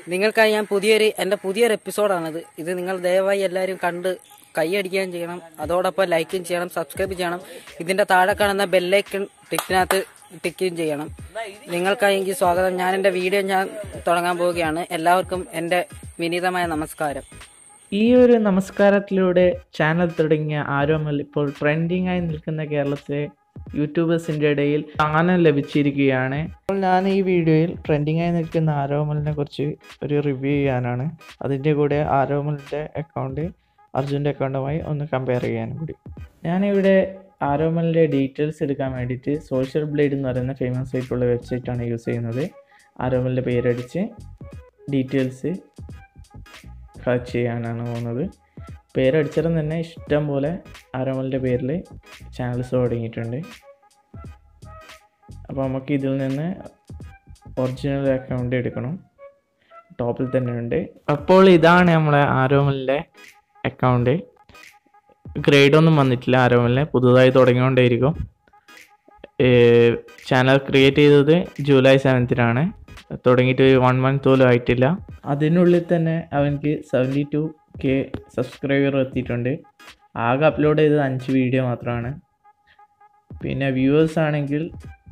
നിങ്ങൾക്കായി ഞാൻ പുതിയൊരു എൻ്റെ പുതിയൊരു എപ്പിസോഡാണിത് ഇത് നിങ്ങൾ ദയവായി എല്ലാവരും കണ്ട് കൈയടിക്കുകയും ചെയ്യണം അതോടൊപ്പം ലൈക്കും ചെയ്യണം സബ്സ്ക്രൈബ് ചെയ്യണം ഇതിൻ്റെ താഴെ കാണുന്ന ബെല്ലൈക്കൺ ടിക്കിനകത്ത് ടിക്കുകയും ചെയ്യണം നിങ്ങൾക്കായി എനിക്ക് സ്വാഗതം ഞാൻ എൻ്റെ വീഡിയോ ഞാൻ തുടങ്ങാൻ പോവുകയാണ് എല്ലാവർക്കും എൻ്റെ വിനീതമായ നമസ്കാരം ഈ ഒരു നമസ്കാരത്തിലൂടെ ചാനൽ തുടങ്ങിയ ആരോമൽ ഇപ്പോൾ ട്രെൻഡിങ് ആയി നിൽക്കുന്ന കേരളത്തിലെ യൂട്യൂബേഴ്സിൻ്റെ ഇടയിൽ സ്ഥാനം ലഭിച്ചിരിക്കുകയാണ് അപ്പോൾ ഞാൻ ഈ വീഡിയോയിൽ ട്രെൻഡിങ് ആയി നിൽക്കുന്ന ആരോമലിനെ കുറിച്ച് ഒരു റിവ്യൂ ചെയ്യാനാണ് അതിൻ്റെ കൂടെ ആരോമലിൻ്റെ അക്കൗണ്ട് അർജുൻ്റെ അക്കൗണ്ടുമായി ഒന്ന് കമ്പയർ ചെയ്യാനും കൂടി ഞാനിവിടെ ആരോമലിൻ്റെ ഡീറ്റെയിൽസ് എടുക്കാൻ വേണ്ടിയിട്ട് സോഷ്യൽ ബ്ലേഡ് എന്ന് പറയുന്ന ഫേമസ് ആയിട്ടുള്ള വെബ്സൈറ്റാണ് യൂസ് ചെയ്യുന്നത് ആരോമലിൻ്റെ പേരടിച്ച് ഡീറ്റെയിൽസ് കളക്ട് ചെയ്യാനാണ് പോകുന്നത് പേരടിച്ചിടം തന്നെ ഇഷ്ടം പോലെ ആരോമലിൻ്റെ പേരിൽ ചാനൽസ് തുടങ്ങിയിട്ടുണ്ട് അപ്പോൾ നമുക്ക് ഇതിൽ നിന്ന് ഒറിജിനൽ അക്കൗണ്ട് എടുക്കണം ടോപ്പിൽ തന്നെ ഉണ്ട് അപ്പോൾ ഇതാണ് നമ്മളെ ആരോമലിൻ്റെ അക്കൗണ്ട് ഗ്രേഡ് ഒന്നും വന്നിട്ടില്ല ആരോമലിന് പുതുതായി തുടങ്ങിക്കൊണ്ടേയിരിക്കും ചാനൽ ക്രിയേറ്റ് ചെയ്തത് ജൂലൈ സെവൻത്തിനാണ് തുടങ്ങിയിട്ട് വൺ മന്ത് പോലും ആയിട്ടില്ല അതിനുള്ളിൽ തന്നെ അവനക്ക് സെവൻറ്റി ടു കെ സബ്സ്ക്രൈബർ എത്തിയിട്ടുണ്ട് ആകെ അപ്ലോഡ് ചെയ്തത് അഞ്ച് വീഡിയോ മാത്രമാണ് പിന്നെ വ്യൂവേഴ്സ് ആണെങ്കിൽ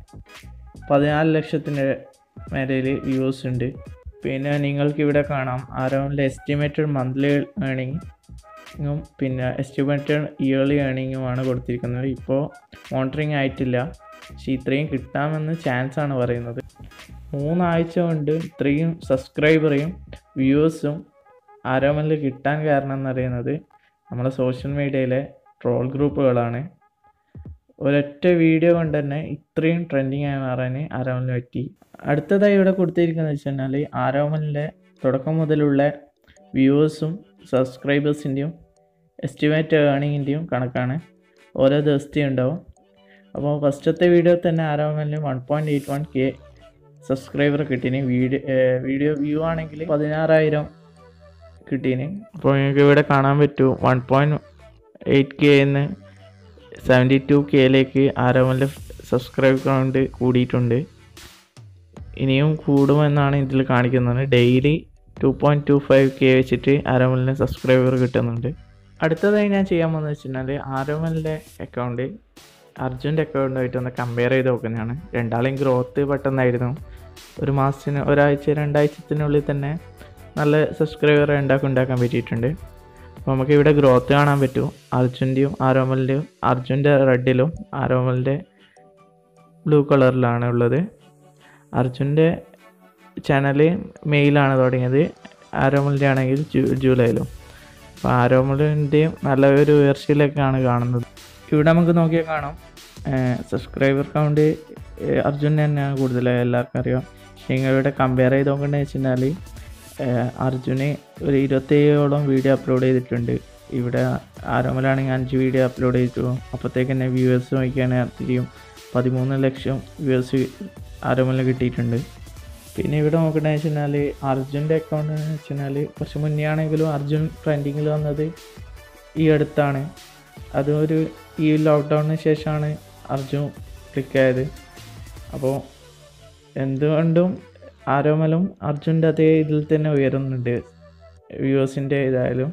പതിനാല് ലക്ഷത്തിൻ്റെ മേലയിൽ വ്യൂവേഴ്സ് ഉണ്ട് പിന്നെ നിങ്ങൾക്ക് ഇവിടെ കാണാം ആരോണിലെ എസ്റ്റിമേറ്റഡ് മന്ത്ലി ഏണിങ്ങും പിന്നെ എസ്റ്റിമേറ്റഡ് ഇയർലി ഏണിങ്ങുമാണ് കൊടുത്തിരിക്കുന്നത് ഇപ്പോൾ മോണിറ്ററിങ് ആയിട്ടില്ല പക്ഷേ ഇത്രയും കിട്ടാമെന്ന് ചാൻസ് ആണ് പറയുന്നത് മൂന്നാഴ്ച കൊണ്ട് ഇത്രയും സബ്സ്ക്രൈബറെയും വ്യൂവേഴ്സും ആരോമലിൽ കിട്ടാൻ കാരണം എന്ന് പറയുന്നത് നമ്മുടെ സോഷ്യൽ മീഡിയയിലെ ട്രോൾ ഗ്രൂപ്പുകളാണ് ഒരൊറ്റ വീഡിയോ കൊണ്ട് തന്നെ ഇത്രയും ട്രെൻഡിങ് ആയി മാറാൻ ആരോമലിന് പറ്റി അടുത്തതായി ഇവിടെ കൊടുത്തിരിക്കുന്നത് വെച്ച് കഴിഞ്ഞാൽ ആരോമലിൻ്റെ തുടക്കം മുതലുള്ള വ്യൂവേഴ്സും സബ്സ്ക്രൈബേഴ്സിൻ്റെയും എസ്റ്റിമേറ്റ് ഏണിങ്ങിൻ്റെയും കണക്കാണ് ഓരോ ദിവസത്തെയും ഉണ്ടാവും അപ്പോൾ ഫസ്റ്റത്തെ വീഡിയോ തന്നെ ആരോമലിന് one point eight one K subscriber കിട്ടീന് വീഡിയോ വീഡിയോ വ്യൂ ആണെങ്കിൽ പതിനാറായിരം കിട്ടീന് അപ്പോൾ നിങ്ങൾക്ക് ഇവിടെ കാണാൻ പറ്റൂ വൺ പോയിൻറ്റ് എയ്റ്റ് കെ എന്ന് സെവൻറ്റി ടു കെയിലേക്ക് ആരോമലിൻ്റെ സബ്സ്ക്രൈബ് കൗണ്ട് കൂടിയിട്ടുണ്ട് ഇനിയും കൂടുമെന്നാണ് ഇതിൽ കാണിക്കുന്നത് daily two point two five K വെച്ചിട്ട് ആരോമലിന് സബ്സ്ക്രൈബർ കിട്ടുന്നുണ്ട് അടുത്തതായി ഞാൻ ചെയ്യാൻ പോകുന്നത് വെച്ചിട്ടുണ്ടെങ്കിൽ ആരോമലിൻ്റെ അക്കൗണ്ട് അർജുൻ്റെ അക്കൗണ്ടുമായിട്ട് ഒന്ന് കമ്പയർ ചെയ്ത് നോക്കുന്നതാണ് രണ്ടാളെയും ഗ്രോത്ത് പെട്ടെന്നായിരുന്നു ഒരു മാസത്തിന് ഒരാഴ്ച രണ്ടാഴ്ചത്തിനുള്ളിൽ തന്നെ നല്ല സബ്സ്ക്രൈബർ ഉണ്ടാക്കി ഉണ്ടാക്കാൻ പറ്റിയിട്ടുണ്ട് അപ്പോൾ നമുക്ക് ഇവിടെ ഗ്രോത്ത് കാണാൻ പറ്റും അർജുൻ്റെയും ആരോമലിൻ്റെയും അർജുൻ്റെ റെഡിലും ആരോമലിൻ്റെ ബ്ലൂ കളറിലാണ് ഉള്ളത് അർജുൻ്റെ ചാനൽ മെയിലാണ് തുടങ്ങിയത് ആരോമലിൻ്റെ ആണെങ്കിൽ ജൂ ജൂലൈയിലും അപ്പോൾ ആരോമലിൻ്റെയും നല്ല ഒരു ഉയർച്ചയിലേക്കാണ് കാണുന്നത് ഇവിടെ നമുക്ക് നോക്കിയാൽ കാണാം സബ്സ്ക്രൈബർ കൗണ്ട് അർജുൻ തന്നെയാണ് കൂടുതൽ എല്ലാവർക്കും അറിയാം പക്ഷേ നിങ്ങളിവിടെ കമ്പയർ ചെയ്ത് നോക്കണമെന്ന് വെച്ച് കഴിഞ്ഞാൽ അർജുന് ഒരു ഇരുപത്തേഴോളം വീഡിയോ അപ്ലോഡ് ചെയ്തിട്ടുണ്ട് ഇവിടെ ആരോമലാണെങ്കിൽ അഞ്ച് വീഡിയോ അപ്ലോഡ് ചെയ്തിട്ടു അപ്പോഴത്തേക്ക് തന്നെ വ്യൂവേഴ്സ് നോക്കിയാണ് തിരിയും പതിമൂന്ന് ലക്ഷം വ്യൂവേഴ്സ് ആരോമലിന് കിട്ടിയിട്ടുണ്ട് പിന്നെ ഇവിടെ നോക്കണമെന്ന് വെച്ച് കഴിഞ്ഞാൽ അർജുൻ്റെ അക്കൗണ്ട് എന്ന് വെച്ച് കഴിഞ്ഞാൽ കുറച്ച് മുന്നേ ആണെങ്കിലും അർജുൻ ട്രെൻഡിങ്ങിൽ വന്നത് ഈ അടുത്താണ് അതൊരു ഈ ലോക്ക്ഡൗണിന് ശേഷമാണ് അർജുൻ ക്ലിക്കായത് അപ്പോൾ എന്തുകൊണ്ടും ആരോമലും അർജുൻ്റെ അതേ ഇതിൽ തന്നെ ഉയരുന്നുണ്ട് വ്യൂവേഴ്സിൻ്റെ ഇതായാലും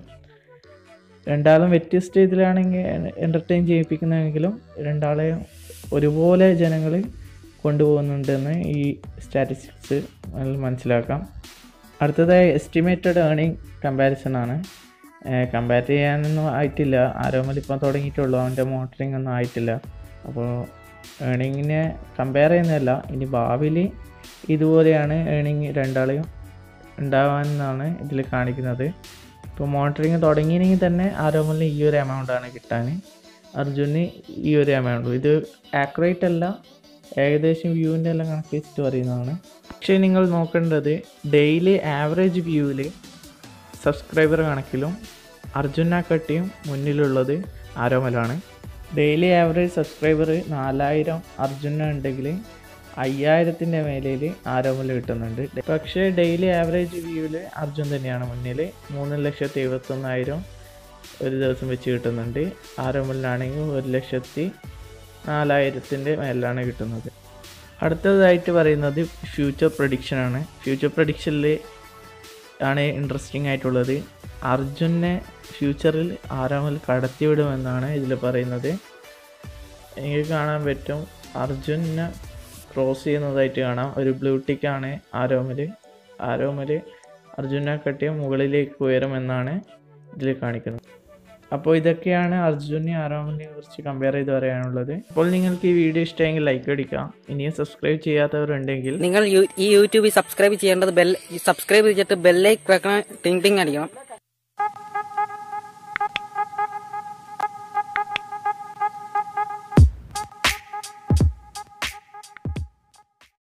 രണ്ടാളും വ്യത്യസ്ത ഇതിലാണെങ്കിൽ എൻ്റർടൈൻ ചെയ്യിപ്പിക്കുന്നതെങ്കിലും രണ്ടാളെയും ഒരുപോലെ ജനങ്ങൾ കൊണ്ടുപോകുന്നുണ്ടെന്ന് ഈ സ്റ്റാറ്റിസ്റ്റിക്സ് മനസ്സിലാക്കാം അടുത്തതായി എസ്റ്റിമേറ്റഡ് ഏണിംഗ് കമ്പാരിസൺ ആണ് കമ്പയർ ചെയ്യാനൊന്നും ആയിട്ടില്ല ആരോമൽ ഇപ്പം തുടങ്ങിയിട്ടുള്ളൂ അവൻ്റെ മോട്ടറിങ് ഒന്നും ആയിട്ടില്ല അപ്പോൾ ഏണിങ്ങിനെ കമ്പയർ ചെയ്യുന്നതല്ല ഇനി ഭാവിയിൽ ഇതുപോലെയാണ് ഏണിങ് രണ്ടാളെയും ഉണ്ടാവാനെന്നാണ് ഇതിൽ കാണിക്കുന്നത് ഇപ്പോൾ മോണിറ്ററിങ് തുടങ്ങിയെങ്കിൽ തന്നെ ആരോമലിന് ഈ ഒരു എമൗണ്ടാണ് കിട്ടാൻ അർജുന് ഈ ഒരു എമൗണ്ട് ഇത് ആക്യുറേറ്റ് അല്ല ഏകദേശം വ്യൂവിൻ്റെ എല്ലാം കണക്ക് വെച്ചിട്ട് പറയുന്നതാണ് പക്ഷേ നിങ്ങൾ നോക്കേണ്ടത് ഡെയിലി ആവറേജ് വ്യൂവിൽ സബ്സ്ക്രൈബർ കണക്കിലും അർജുനെക്കാട്ടിയും മുന്നിലുള്ളത് ആരോമലാണ് ഡെയിലി ആവറേജ് സബ്സ്ക്രൈബർ നാലായിരം അർജുന ഉണ്ടെങ്കിൽ അയ്യായിരത്തിൻ്റെ മേലയിൽ ആരോമൽ കിട്ടുന്നുണ്ട് പക്ഷേ ഡെയിലി ആവറേജ് വ്യൂവിൽ അർജുൻ തന്നെയാണ് മുന്നിൽ മൂന്ന് ലക്ഷത്തി എഴുപത്തൊന്നായിരം ഒരു ദിവസം വെച്ച് കിട്ടുന്നുണ്ട് ആരോമലിനാണെങ്കിൽ ഒരു ലക്ഷത്തി നാലായിരത്തിൻ്റെ മേലാണ് കിട്ടുന്നത് അടുത്തതായിട്ട് പറയുന്നത് ഫ്യൂച്ചർ പ്രഡിക്ഷനാണ് ഫ്യൂച്ചർ പ്രഡിക്ഷനിൽ ആണ് ഇൻട്രസ്റ്റിംഗ് ആയിട്ടുള്ളത് അർജുനെ ഫ്യൂച്ചറിൽ ആരാമൽ കടത്തിവിടുമെന്നാണ് ഇതിൽ പറയുന്നത് എനിക്ക് കാണാൻ പറ്റും അർജുനെ ക്രോസ് ചെയ്യുന്നതായിട്ട് കാണാം ഒരു ബ്ലൂ ടിക്കാണ് ആരോമൽ ആരോമൽ അർജുനെ കട്ടിയ മുകളിലേക്ക് ഉയരുമെന്നാണ് ഇതിൽ കാണിക്കുന്നത് അപ്പോൾ ഇതൊക്കെയാണ് അർജുനെ ആരോമലിനെ കുറിച്ച് കമ്പയർ ചെയ്ത് പറയാനുള്ളത് അപ്പോൾ നിങ്ങൾക്ക് ഈ വീഡിയോ ഇഷ്ടമെങ്കിൽ ലൈക്ക് അടിക്കാം ഇനിയും സബ്സ്ക്രൈബ് ചെയ്യാത്തവരുണ്ടെങ്കിൽ നിങ്ങൾ യു- ഈ യൂട്യൂബിൽ സബ്സ്ക്രൈബ് ചെയ്യേണ്ടത് ബെൽ സബ്സ്ക്രൈബ് ചെയ്തിട്ട് ബെല്ലൈക്ക് വെക്കണം ടിങ് ടിങ് അടിക്കണം